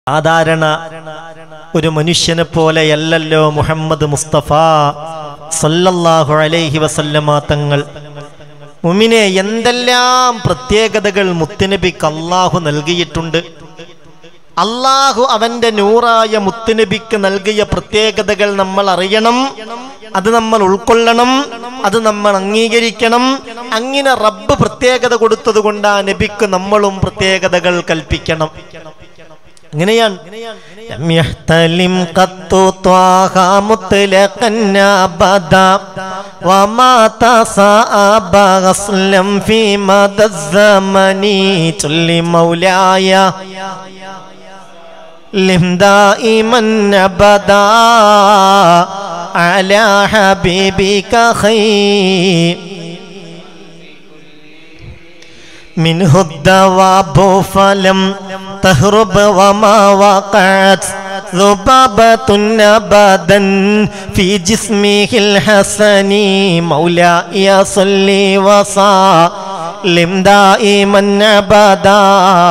സാധാരണ ഒരു മനുഷ്യനെ പോലെയല്ലല്ലോ മുഹമ്മദ് മുസ്തഫ സല്ലല്ലാഹു അലൈഹി വസല്ലമ തങ്ങൾ മുമിനെ എന്തെല്ലാം പ്രത്യേകതകൾ മുത്തുനബിക്ക് അള്ളാഹു നൽകിയിട്ടുണ്ട് അള്ളാഹു അവന്റെ നൂറായ മുത്തുനബിക്ക് നൽകിയ പ്രത്യേകതകൾ നമ്മൾ അറിയണം അത് നമ്മൾ ഉൾക്കൊള്ളണം അത് നമ്മൾ അംഗീകരിക്കണം അങ്ങനെ റബ്ബ് പ്രത്യേകത കൊടുത്തത് കൊണ്ട് ആ നബിക്ക് നമ്മളും പ്രത്യേകതകൾ കൽപ്പിക്കണം അങ്ങനെയാണ് لم يحتلم قط طه مطلقا أبدا وما تصاب غسلا في مدى الزمن جل مولاي لم دائما أبدا على حبيبك خير منه الدواب فلم تهرب وما وقعت ذبابة أبدا في جسمه الحسن مولاي صلي وسلم دائما أبدا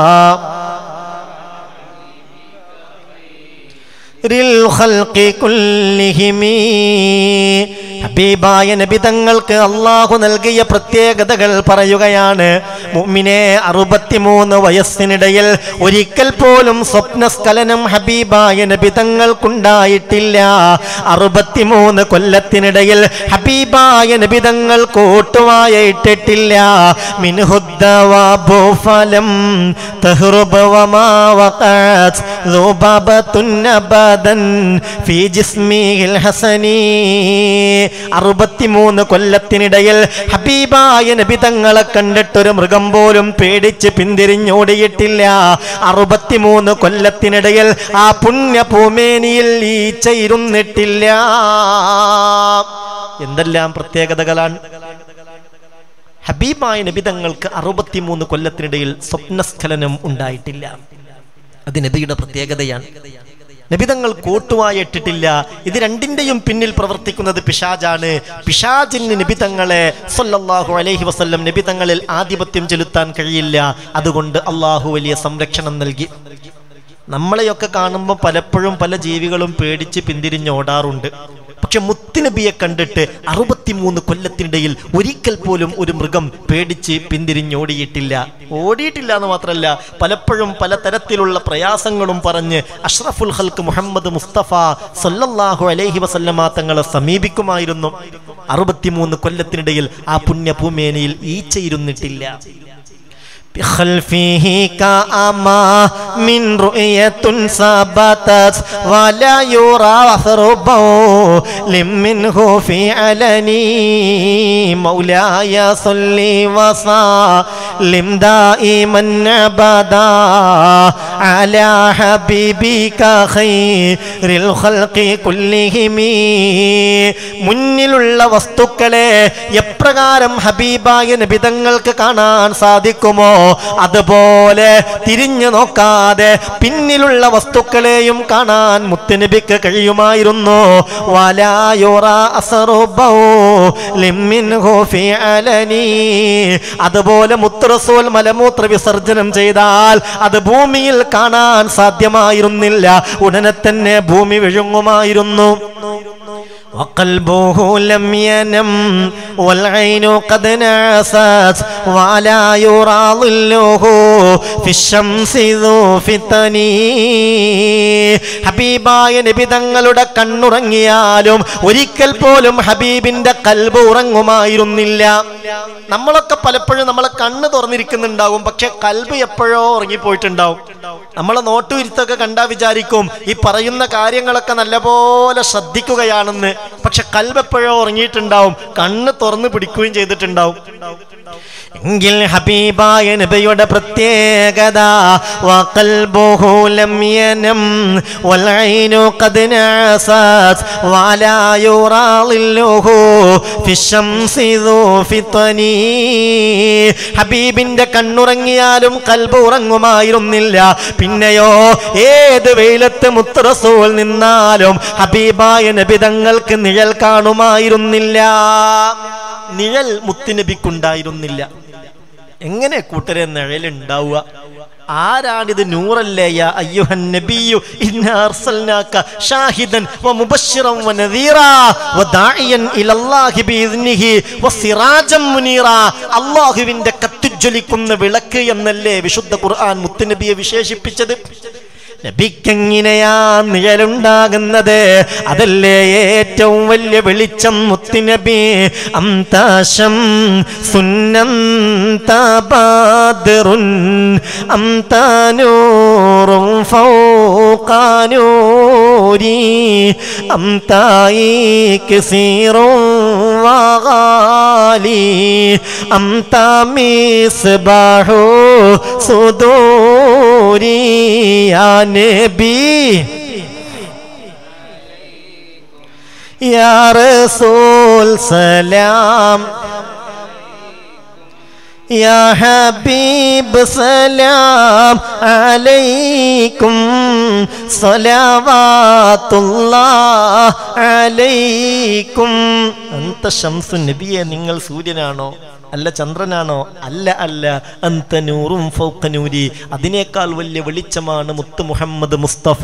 الخلق كلهم ഹബീബായ നബി തങ്ങൾക്ക് അള്ളാഹു നൽകിയ പ്രത്യേകതകൾ പറയുകയാണ് മുഅ്മിനെ അറുപത്തിമൂന്ന് വയസ്സിനിടയിൽ ഒരിക്കൽ പോലും സ്വപ്നസ്ഖലനം ഹബീബായ നബി തങ്ങൾക്കുണ്ടായിട്ടില്ല അറുപത്തിമൂന്ന് കൊല്ലത്തിനിടയിൽ ഹബീബായ നബി തങ്ങൾ കോട്ടുവായ ഇട്ടിട്ടില്ല മിൻഹുദ്ദവാബു ഫലം തഹ്റുബ വമാ വഖഅത് ذبابة أبدا في جسمه الحسني അറുപത്തിമൂന്ന് കൊല്ലത്തിനിടയിൽ ഹബീബായ നബി തങ്ങളെ കണ്ടിട്ടൊരു മൃഗം പോലും പേടിച്ച് പിന്തിരിഞ്ഞോടിയിട്ടില്ല അറുപത്തിമൂന്ന് കൊല്ലത്തിനിടയിൽ ആ പുണ്യ ഭൂമേനിയിൽ ഈച്ച ഇരുന്നിട്ടില്ല എന്തെല്ലാം പ്രത്യേകതകളാണ് ഹബീബായ നബി തങ്ങൾക്ക് അറുപത്തിമൂന്ന് കൊല്ലത്തിനിടയിൽ സ്വപ്നസ്ഖലനം ഉണ്ടായിട്ടില്ല അത് നബിയുടെ പ്രത്യേകതയാണ് നബിതങ്ങൾ കോട്ടുവായി ഇട്ടിട്ടില്ല ഇത് രണ്ടിന്റെയും പിന്നിൽ പ്രവർത്തിക്കുന്നത് പിശാജാണ് പിശാജിന് നബിതങ്ങളെ സല്ലല്ലാഹു അലൈഹി വസല്ലം നബിതങ്ങളിൽ ആധിപത്യം ചെലുത്താൻ കഴിയില്ല അതുകൊണ്ട് അള്ളാഹു വലിയ സംരക്ഷണം നൽകി നമ്മളെയൊക്കെ കാണുമ്പോൾ പലപ്പോഴും പല ജീവികളും പേടിച്ച് പിന്തിരിഞ്ഞോടാറുണ്ട് പക്ഷെ മുത്തുനബിയെ കണ്ടിട്ട് അറുപത്തിമൂന്ന് കൊല്ലത്തിനിടയിൽ ഒരിക്കൽ പോലും ഒരു മൃഗം പേടിച്ച് പിന്തിരിഞ്ഞോടിയിട്ടില്ല ഓടിയിട്ടില്ല എന്ന് മാത്രമല്ല പലപ്പോഴും പലതരത്തിലുള്ള പ്രയാസങ്ങളും പറഞ്ഞ് അഷ്റഫുൽ ഹൽക്ക് മുഹമ്മദ് മുസ്തഫ സല്ലല്ലാഹു അലൈഹി വസല്ലമ തങ്ങളെ സമീപിക്കുമായിരുന്നു അറുപത്തിമൂന്ന് കൊല്ലത്തിനിടയിൽ ആ പുണ്യഭൂമേനയിൽ ഈച്ചയിരുന്നിട്ടില്ല بخلفه كأما من رؤية ثبتت ولا يرى ثربا منه في علني مولاي صل وسلم دائما ابدا على حبيبك خير الخلق كلهم മുന്നിലുള്ള വസ്തുക്കളെ എപ്രകാരം ഹബീബായ നബിതങ്ങൾക്ക് കാണാൻ സാധിക്കുമോ അതുപോലെ തിരിഞ്ഞു നോക്കാതെ പിന്നിലുള്ള വസ്തുക്കളെയും കാണാൻ മുത്തുനബിക്ക് കഴിയുമായിരുന്നു വലായുറ അസറുബൗ ലിമ്മിൻഹു ഫി അലനി. അതുപോലെ മുത്തുറസൂൽ മലമൂത്ര വിസർജനം ചെയ്താൽ അത് ഭൂമിയിൽ കാണാൻ സാധ്യമായിരുന്നില്ല ഉടനെ തന്നെ ഭൂമി വിഴുങ്ങുമായിരുന്നു وقلبه لم ينم والعين قد نعست ولا يرى ظله في الشمس ذو فتن ഹബീബായ നബി തങ്ങളുടെ കണ്ണുറങ്ങിയാലും ഒരിക്കൽ പോലും ഹബീബിന്റെ കൽബ് ഉറങ്ങുമായിരുന്നില്ല നമ്മളൊക്കെ പലപ്പോഴും നമ്മളെ കണ്ണ് തുറന്നിരിക്കുന്നുണ്ടാവും പക്ഷെ കൽബ് എപ്പോഴോ ഉറങ്ങിപ്പോയിട്ടുണ്ടാവും നമ്മളെ നോട്ടുവിരുത്തൊക്കെ കണ്ടാ വിചാരിക്കും ഈ പറയുന്ന കാര്യങ്ങളൊക്കെ നല്ലപോലെ ശ്രദ്ധിക്കുകയാണെന്ന് പക്ഷെ കൽബ് എപ്പോഴോ ഉറങ്ങിയിട്ടുണ്ടാവും കണ്ണ് തുറന്ന് പിടിക്കുകയും ചെയ്തിട്ടുണ്ടാവും എങ്കിൽ ഹബീബായ നബിയുടെ പ്രത്യേകത വഖൽബുഹു ലം യനം വൽഐനു ഖദ് നാസത് വലാ യുറാ ളില്ലുഹു ഫിശംസി ذو ഫിത്വനി ഹബീബിന്റെ കണ്ണുറങ്ങിയാലും കൽബ് ഉറങ്ങുമായിരുന്നില്ല പിന്നെയോ ഏത് വെയിലത്ത് മുത്തറസൂൽ നിന്നാലും ഹബീബായ നബി തങ്ങൾക്ക് നിഴൽ കാണുമായിരുന്നില്ല നിഴൽ മുത്തുനബിക്കുണ്ടായിരുന്നില്ല എങ്ങനെ കൂട്ടരെ നിഴലുണ്ടാവുക ആരാണിത് നൂറല്ലേ യാ അയ്യുഹൻ നബിയു ഇന്നാ അർസൽനാക ഷാഹിദൻ വമുബശ്ശിറൻ വനദീറാ വദാഇയൻ ഇലല്ലാഹി ബിഇذനിഹി വസിറാജൻ മുനീറാ അല്ലാഹുവിന്റെ കത്തിജ്വലിക്കുന്ന വിളക്ക് എന്നല്ലേ വിശുദ്ധ ഖുർആൻ മുത്തുനബിയെ വിശേഷിപ്പിച്ചത് നബിക്കെങ്ങനെയാ നിഴലുണ്ടാകുന്നത് അതല്ലേ ഏറ്റവും വലിയ വെളിച്ചം മുത്തുനബി അംതാശം സുന്നം താബാദറുൻ അംതാനൂറും ഫൗഖാനൂരി അംതായി കസീറും وغالي أنت مصباح صدوري يا نبي يا رسول سلام يا حبيب سلام عليكم صلوات الله عليكم അന്ത ഷംസു നബിയെ നിങ്ങൾ സൂര്യനാണോ അല്ല ചന്ദ്രനാണോ അല്ല അല്ല അന്ത നൂറും ഫൗക്കനൂരി അതിനേക്കാൾ വലിയ വെളിച്ചമാണ് മുത്ത് മുഹമ്മദ് മുസ്തഫ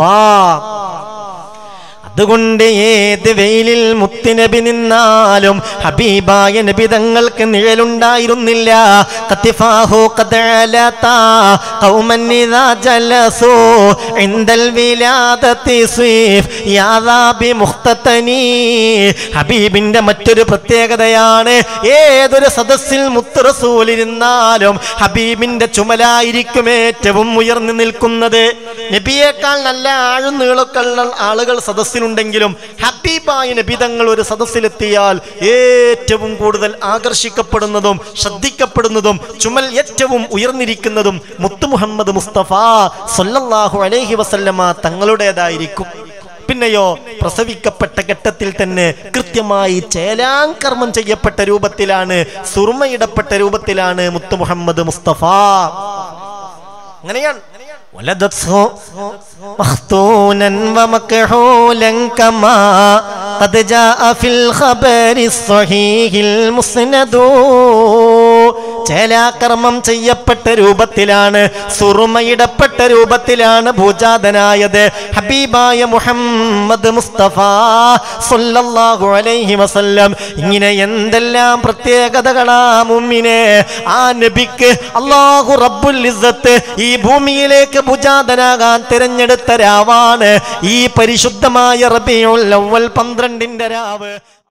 അതുകൊണ്ട് ഏത് വെയിലിൽ മുത്തുനബി നിന്നാലും ഹബീബായ നബി തങ്ങൾക്ക് നിഴലുണ്ടായിരുന്നില്ല കത്തിഫാഹു ഖദഅലത ഖൗമൻ ഇദാ ജലസു ഇൻദൽ വിലാദത്തി സ്വീഫ് യാദാ ബി മുഖ്തതനി ഹബീബിന്റെ മറ്റൊരു പ്രത്യേകതയാണ് ഏതൊരു സദസ്സിൽ മുത്ത് റസൂൽ ഇരുന്നാലും ഹബീബിന്റെ ചുമലായിരിക്കും ഏറ്റവും ഉയർന്നു നിൽക്കുന്നത് നബിയേക്കാൾ നല്ല ആഴുന്നീളൊക്കെ ഉള്ള ആളുകൾ സദസ്സിലുണ്ടെങ്കിലും ഹബീബായ നബിതങ്ങൾ ഒരു സദസ്സിലെത്തിയാൽ ഏറ്റവും കൂടുതൽ ആകർഷിക്കപ്പെടുന്നതും ശ്രദ്ധിക്കപ്പെടുന്നതും ചുമൽ ഏറ്റവും ഉയർന്നിരിക്കുന്നതും മുത്തു മുഹമ്മദ് മുസ്തഫ സല്ലല്ലാഹു അലൈഹി വസല്ലമ തങ്ങളുടേതായിരിക്കും പിന്നെയോ പ്രസവിക്കപ്പെട്ട ഘട്ടത്തിൽ തന്നെ കൃത്യമായി ചേലാങ്കർമ്മം ചെയ്യപ്പെട്ട രൂപത്തിലാണ് സുറുമയിടപ്പെട്ട രൂപത്തിലാണ് മുത്തു മുഹമ്മദ് മുസ്തഫ അങ്ങനെയാണ് ولدته مختونا ومكحولا كما قد جاء في الخبر الصحيح المسند ചേലാകർമ്മം ചെയ്യപ്പെട്ട രൂപത്തിലാണ് സുറുമയിടപ്പെട്ട രൂപത്തിലാണ് ഭൂജാതനായത് ഹബീബായ മുഹമ്മദ് മുസ്തഫ സല്ലല്ലാഹു അലൈഹി വസല്ലം ഇങ്ങനെ എന്തെല്ലാം പ്രത്യേകതകളാ മുമ്മിനെ ആ നബിക്ക് അള്ളാഹു റബ്ബുൽ ഇസ്സത്ത് ഈ ഭൂമിയിലേക്ക് ഭുജാതനാകാൻ തിരഞ്ഞെടുത്ത രാവാണ് ഈ പരിശുദ്ധമായ റബിയുൽ അവൽ പന്ത്രണ്ടിന്റെ രാവ്